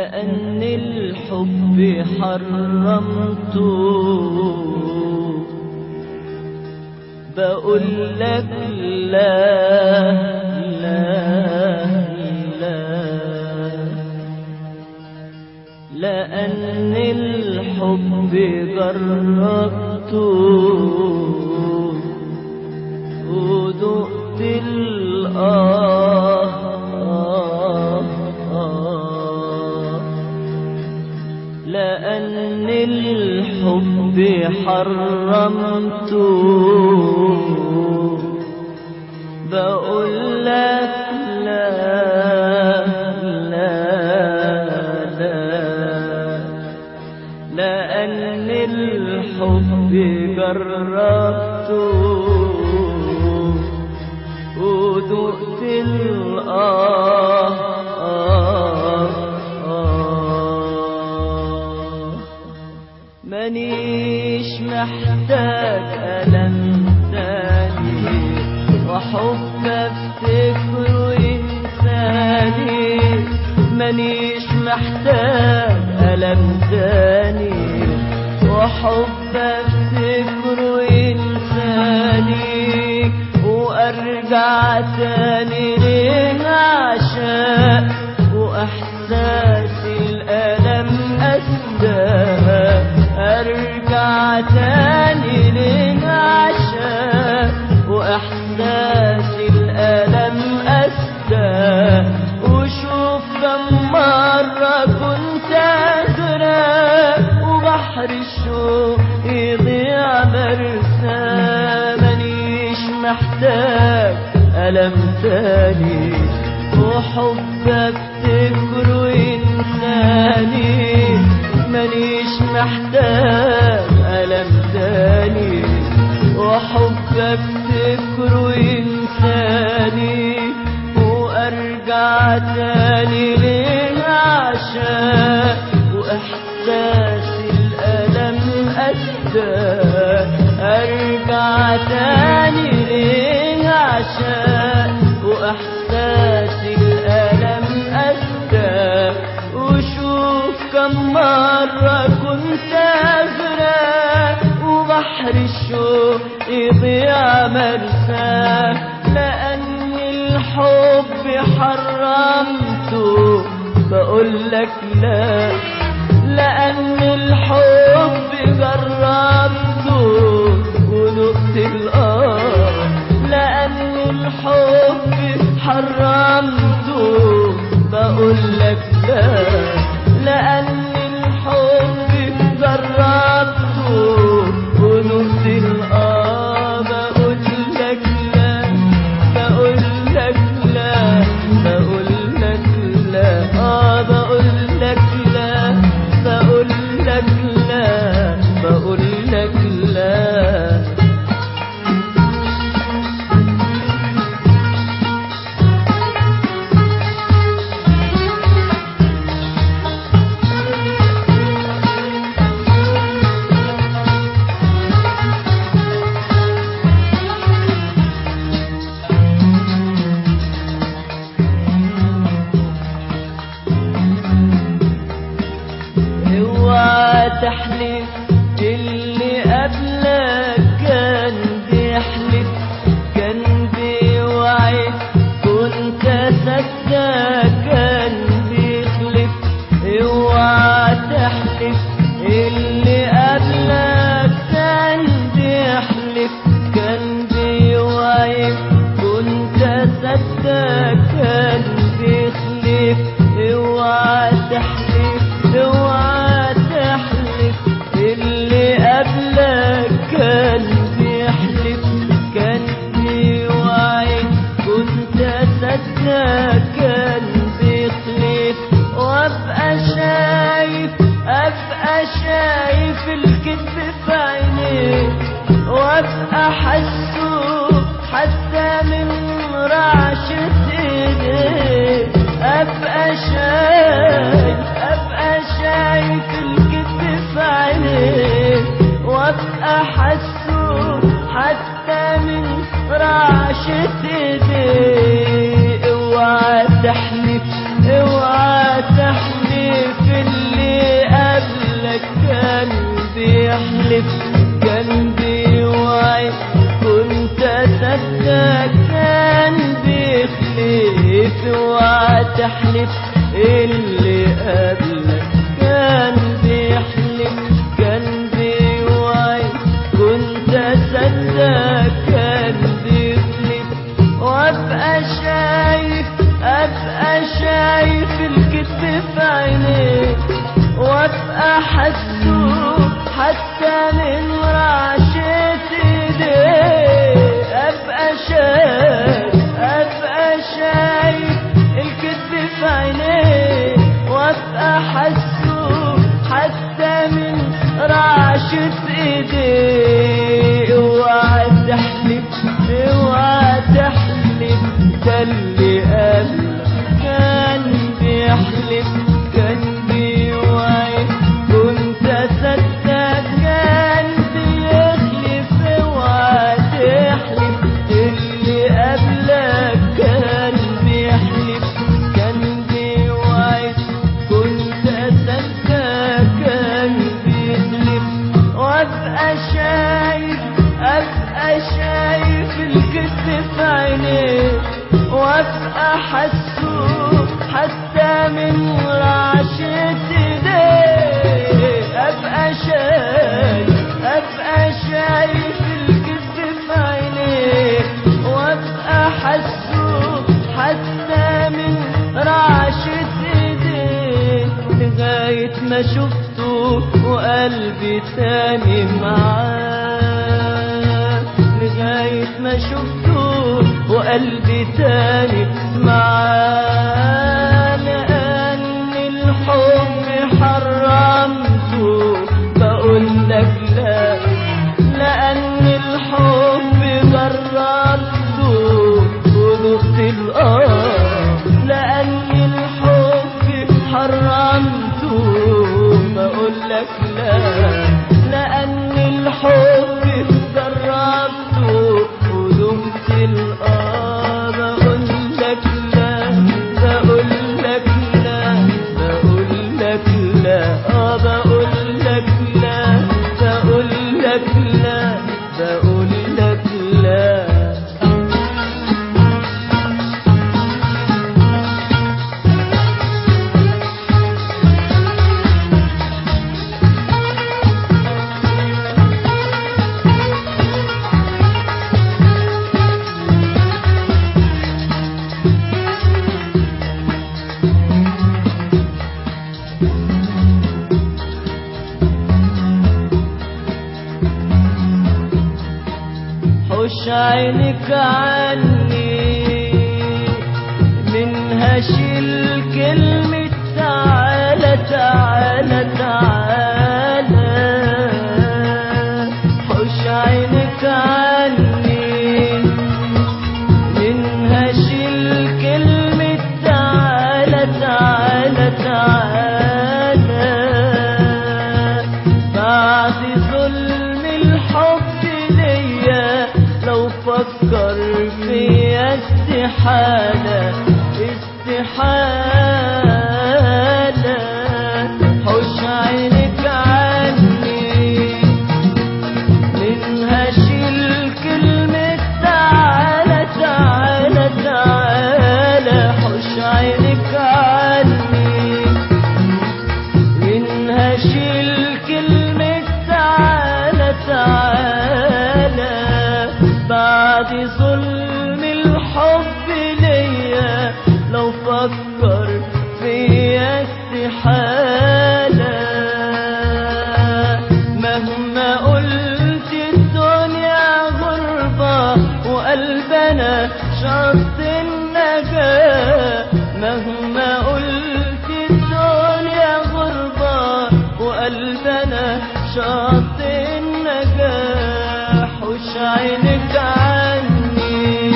لأن الحب حرمته بقول لك لا لا لا لأن الحب جربته وذقت الآه آه آه لأن الحب حرمته بقول لك لا لا لا لأن الحب جربته وذقت الآه آه آه مانيش محتاج ألم تاني وحب افتكره إنساني مانيش محتاج ألم تاني وحب افتكره إنساني وأرجع تاني ليه عشاق وإحساس الألم أسدى أرجع تاني ليه عشاق وإحساس الألم أسدى وشوف كم مرة كنت أغرق وبحر الشوق يضيع مرسى مانيش محتاج ألم تاني وحب افتكره إنساني مانيش محتاج ألم تاني وحب افتكره إنساني وأرجع تاني ليه عشاق وإحساس الألم أسدى أرجع تاني ليه عشاق وإحساس الألم أسدى وشوف كم مرة كنت أغرق وبحر الشوق يضيع مرساه لأن الحب حرمته بقول لك لا لأن الحب جربته ونقت الآه لأن الحب حرمته بقول لك لا لأن الحب جربته ونقت الآه بقول لك لا بقول لك لا بقول لك لا آه بقول لك لا بقول لك لا بقول لك لا اوعى تحلف اللي قبلك كان بيحلف كان بيوعد كنت صدق كان بيخلف اوعى تحلف اللي قبلك كان بيحلف كان بيوعد كنت صدق كان بيخلف اوعى تحلف اوعى تحلف اللي قبلك كان بيحلف كان بيوعد كنت صدق كان بيخلف وابقى شايف ابقى شايف الكذب في عينيك وابقى حسه حتى من رعشة ايديك ابقى شايف ابقى شايف الكذب في عينيك وابقى حسه حتى من رعشة ايديك اوعى تحلف اوعى تحلف كان بيوعد كنت أصدق كان بيخلف اوعى تحلف اللي قبلك كان بيحلف كان بيوعد كنت أصدق كان بيخلف وابقى شايف ابقى شايف الكذب في عينيك وابقى حسوب حتى من رعشة ايديك ابقى شايف ابقى شايف الكذب في عينيك وابقى حسوب حتى من رعشة ايديك اوعى تحلف اوعى تحلف ده اللي قبلك كان بيحلف كان بيوعد كنت اصدق كان بيخلف اوعى تحلف اللي قبلك كان بيحلف كان بيوعد كنت اصدق كان بيخلف وابقى شايف ابقى شايف الكذب في عينيك وابقى حسوب حتى من رعشة ايديك ابقى شايف ابقى شايف الكذب في عينيك وابقى حسوب حتى من رعشة ايديك لغاية ما شفته وقلبي تاني معاه لغاية ما شفته وقلبي تاني معاه لأن الحب حرمته بقول لك لا لأن الحب جربته وذقت الآه لأن الحب حرمته بقول لك لا لأن الحب جربته وذقت الآه بقول لك لا بقول لك لا بقول لك لا آه بقول لك لا بقول لك لا بقول لك لا حش عينك عني منها شيل كلمة تعالى تعالى تعالى حش عينك عني منها شيل كلمة تعالى تعالى تعالى بعد ظلم الحب ليا لو فكر فيا استحالة استحالة حش عينك عني منها شيل كلمة تعالى تعالى تعالى حش عينك عني منها شيل كلمة تعالى تعالى بعد ظلم الحب ليا لو فكر فيا استحالة مهما قلت الدنيا غربة وقلبنا شرط النجاة مهما قلت الدنيا غربة وقلبنا شرط النجاح وش عينك عني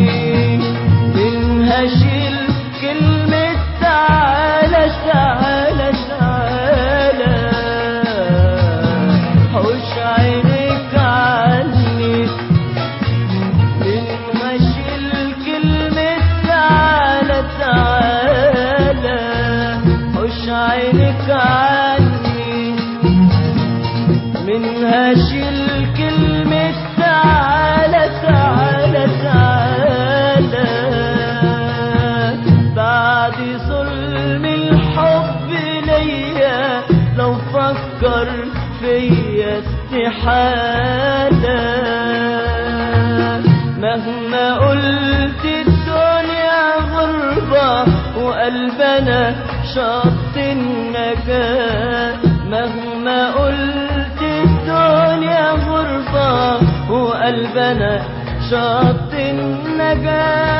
منها شيل كلمة تعالى تعالى تعالى حوش عينك عني منها شيل كلمة تعالى تعالى حوش عينك عني منها أشيل كلمة تعالى تعالى تعالى بعد ظلم الحب ليا لو فكر فيا استحالة مهما قلت الدنيا غربة وقلبنا شط النجاة مهما قلت الدنيا غربة وقلبنا شط النجاة